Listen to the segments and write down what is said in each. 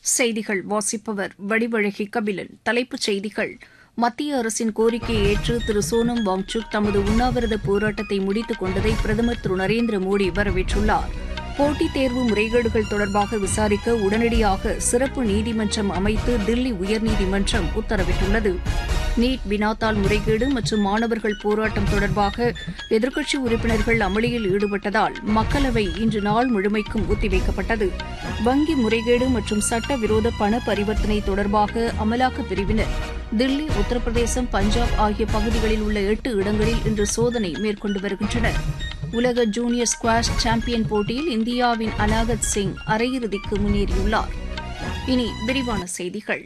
செய்திகள் வாசிப்பவர் வடிவழகி கபிலன் தலைப்புச் செய்திகள் மத்திய அரசின் கோரிக்கையை ஏற்று திரு சோனம் வாங்சுக் தமது உண்ணாவிரத போராட்டத்தை முடித்துக் கொண்டதை பிரதமர் திரு நரேந்திர மோடி வரவேற்றுள்ளார் போட்டித் தேர்வு முறைகேடுகள் தொடர்பாக விசாரிக்க உடனடியாக சிறப்பு நீதிமன்றம் அமைத்து தில்லி உயர்நீதிமன்றம் உத்தரவிட்டுள்ளது நீட் வினாத்தாள் முறைகேடு மற்றும் மாணவர்கள் போராட்டம் தொடர்பாக எதிர்க்கட்சி உறுப்பினர்கள் அமளியில் ஈடுபட்டதால் மக்களவை இன்று நாள் முழுமைக்கும் ஒத்திவைக்கப்பட்டது வங்கி முறைகேடு மற்றும் சட்டவிரோத பண பரிவர்த்தனை தொடர்பாக அமலாக்கப் பிரிவினர் தில்லி உத்தரப்பிரதேசம் பஞ்சாப் ஆகிய பகுதிகளில் உள்ள எட்டு இடங்களில் இன்று சோதனை மேற்கொண்டு வருகின்றனர் உலக ஜூனியர் ஸ்குவாஷ் சாம்பியன் போட்டியில் இந்தியாவின் அனாகத் சிங் அரையிறுதிக்கு முன்னேறியுள்ளார் இனி விரிவான செய்திகள்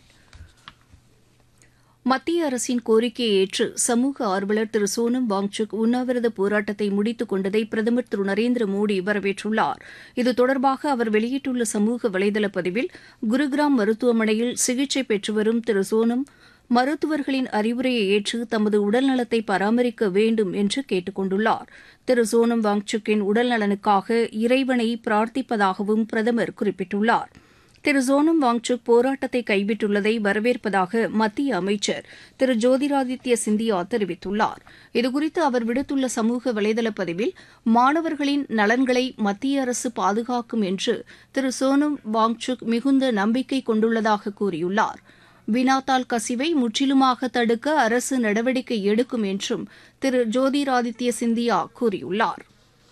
மத்திய அரசின் கோரிக்கையை ஏற்று சமூக ஆர்வலர் திரு சோனம் வாங்சுக் உண்ணாவிரத போராட்டத்தை முடித்துக் கொண்டதை பிரதமர் திரு நரேந்திர மோடி வரவேற்றுள்ளார் இது தொடர்பாக அவர் வெளியிட்டுள்ள சமூக வலைதள பதிவில் குருகிராம் மருத்துவமனையில் சிகிச்சை பெற்று வரும் திரு சோனம் மருத்துவர்களின் அறிவுரையை ஏற்று தமது உடல்நலத்தை பராமரிக்க வேண்டும் என்று கேட்டுக் கொண்டுள்ளார் திரு சோனம் வாங்சுக்கின் உடல்நலனுக்காக இறைவனை பிரார்த்திப்பதாகவும் பிரதமர் குறிப்பிட்டுள்ளார் திரு சோனம் வாங்சுக் போராட்டத்தை கைவிட்டுள்ளதை வரவேற்பதாக மத்திய அமைச்சர் திரு ஜோதிராதித்ய சிந்தியா தெரிவித்துள்ளார் இதுகுறித்து அவர் விடுத்துள்ள சமூக வலைதள பதிவில் மாணவர்களின் நலன்களை மத்திய அரசு பாதுகாக்கும் என்று திரு சோனம் வாங்சுக் மிகுந்த நம்பிக்கை கொண்டுள்ளதாக கூறியுள்ளார் வினாத்தாள் கசிவை முற்றிலுமாக தடுக்க அரசு நடவடிக்கை எடுக்கும் என்றும் திரு ஜோதிராதித்ய சிந்தியா கூறியுள்ளார்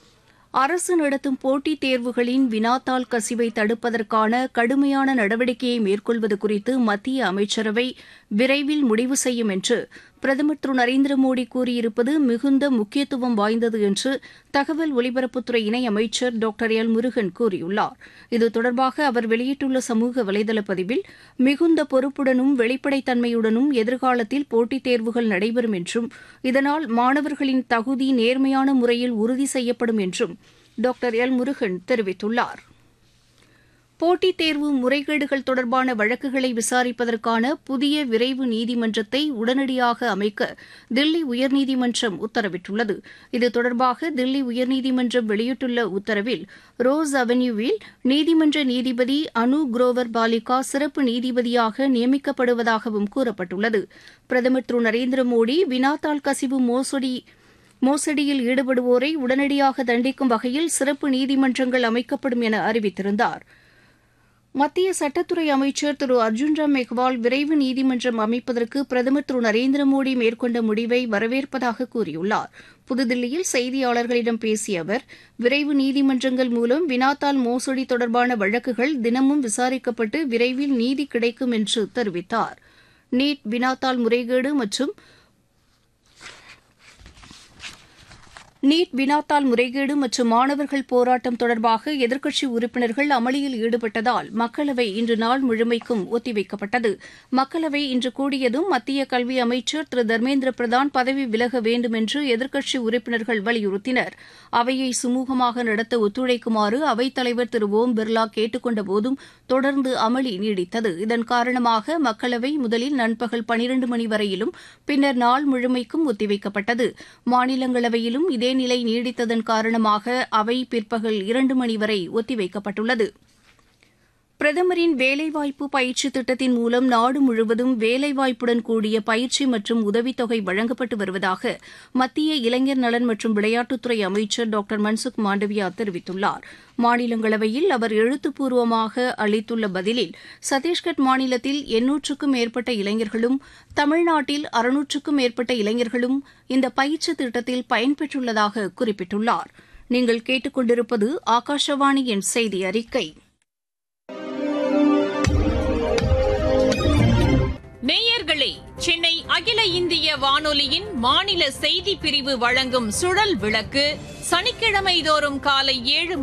அரசு நடத்தும் போட்டித் தேர்வுகளின் வினாத்தாள் கசிவை தடுப்பதற்கான கடுமையான நடவடிக்கையை மேற்கொள்வது குறித்து மத்திய அமைச்சரவை விரைவில் முடிவு செய்யும் என்று பிரதமர் திரு நரேந்திர மோடி கூறியிருப்பது மிகுந்த முக்கியத்துவம் வாய்ந்தது என்று தகவல் ஒலிபரப்புத்துறை இணையமைச்சர் டாக்டர் எல் முருகன் கூறியுள்ளார் இது தொடர்பாக அவர் வெளியிட்டுள்ள சமூக வலைதள பதிவில் மிகுந்த பொறுப்புடனும் வெளிப்படைத்தன்மையுடனும் எதிர்காலத்தில் போட்டித் தேர்வுகள் நடைபெறும் என்றும் இதனால் மாணவர்களின் தகுதி நேர்மையான முறையில் உறுதி செய்யப்படும் என்றும் டாக்டர் எல் முருகன் தெரிவித்துள்ளார் போட்டித் தேர்வு முறைகேடுகள் தொடர்பான வழக்குகளை விசாரிப்பதற்கான புதிய விரைவு நீதிமன்றத்தை உடனடியாக அமைக்க தில்லி உயர்நீதிமன்றம் உத்தரவிட்டுள்ளது இது தொடர்பாக தில்லி உயர்நீதிமன்றம் வெளியிட்டுள்ள உத்தரவில் ரோஸ் அவென்யூவில் நீதிமன்ற நீதிபதி அனு குரோவர் பாலிகா சிறப்பு நீதிபதியாக நியமிக்கப்படுவதாகவும் கூறப்பட்டுள்ளது பிரதமர் திரு நரேந்திர மோடி வினாத்தாள் கசிவு மோசடி மோசடியில் ஈடுபடுவோரை உடனடியாக தண்டிக்கும் வகையில் சிறப்பு நீதிமன்றங்கள் அமைக்கப்படும் என அறிவித்திருந்தார் மத்திய சட்டத்துறை அமைச்சர் திரு அர்ஜுன் ராம் மெக்வால் விரைவு நீதிமன்றம் அமைப்பதற்கு பிரதமர் திரு நரேந்திர மோடி மேற்கொண்ட முடிவை வரவேற்பதாக கூறியுள்ளார் புதுதில்லியில் செய்தியாளர்களிடம் பேசிய அவர் விரைவு நீதிமன்றங்கள் மூலம் வினாத்தாள் மோசடி தொடர்பான வழக்குகள் தினமும் விசாரிக்கப்பட்டு விரைவில் நீதி கிடைக்கும் என்று தெரிவித்தார் நீட் வினாத்தாள் முறைகேடு மற்றும் நீட் வினாத்தாள் முறைகேடு மற்றும் மாணவர்கள் போராட்டம் தொடர்பாக எதிர்க்கட்சி உறுப்பினர்கள் அமளியில் ஈடுபட்டதால் மக்களவை இன்று நாள் முழுமைக்கும் ஒத்திவைக்கப்பட்டது மக்களவை இன்று கூடியதும் மத்திய கல்வி அமைச்சர் திரு தர்மேந்திர பிரதான் பதவி விலக வேண்டும் என்று எதிர்க்கட்சி உறுப்பினர்கள் வலியுறுத்தினர் அவையை சுமூகமாக நடத்த ஒத்துழைக்குமாறு அவைத்தலைவர் திரு ஓம் பிர்லா கேட்டுக் கொண்டபோதும் தொடர்ந்து அமளி நீடித்தது இதன் காரணமாக மக்களவை முதலில் நண்பகல் பனிரண்டு மணி வரையிலும் பின்னர் நாள் முழுமைக்கும் ஒத்திவைக்கப்பட்டது மாநிலங்களவையிலும் இதே நிலை நீடித்ததன் காரணமாக அவை பிற்பகல் இரண்டு மணி வரை ஒத்திவைக்கப்பட்டுள்ளது பிரதமரின் வேலைவாய்ப்பு பயிற்சி திட்டத்தின் மூலம் நாடு முழுவதும் வேலைவாய்ப்புடன் கூடிய பயிற்சி மற்றும் உதவித்தொகை வழங்கப்பட்டு வருவதாக மத்திய இளைஞர் நலன் மற்றும் விளையாட்டுத்துறை அமைச்சர் டாக்டர் மன்சுக் மாண்டவியா தெரிவித்துள்ளார் மாநிலங்களவையில் அவர் எழுத்துப்பூர்வமாக அளித்துள்ள பதிலில் சத்தீஸ்கட் மாநிலத்தில் எண்ணூற்றுக்கும் மேற்பட்ட இளைஞர்களும் தமிழ்நாட்டில் அறுநூற்றுக்கும் மேற்பட்ட இளைஞர்களும் இந்த பயிற்சி திட்டத்தில் பயன்பெற்றுள்ளதாக குறிப்பிட்டுள்ளார் நீங்கள் கேட்டுக்கொண்டிருப்பது ஆகாஷவாணியின் செய்தி அறிக்கை நேயர்களே சென்னை அகில இந்திய வானொலியின் மாநில செய்தி பிரிவு வழங்கும் சுழல் விளக்கு சனிக்கிழமை தோறும் காலை ஏழு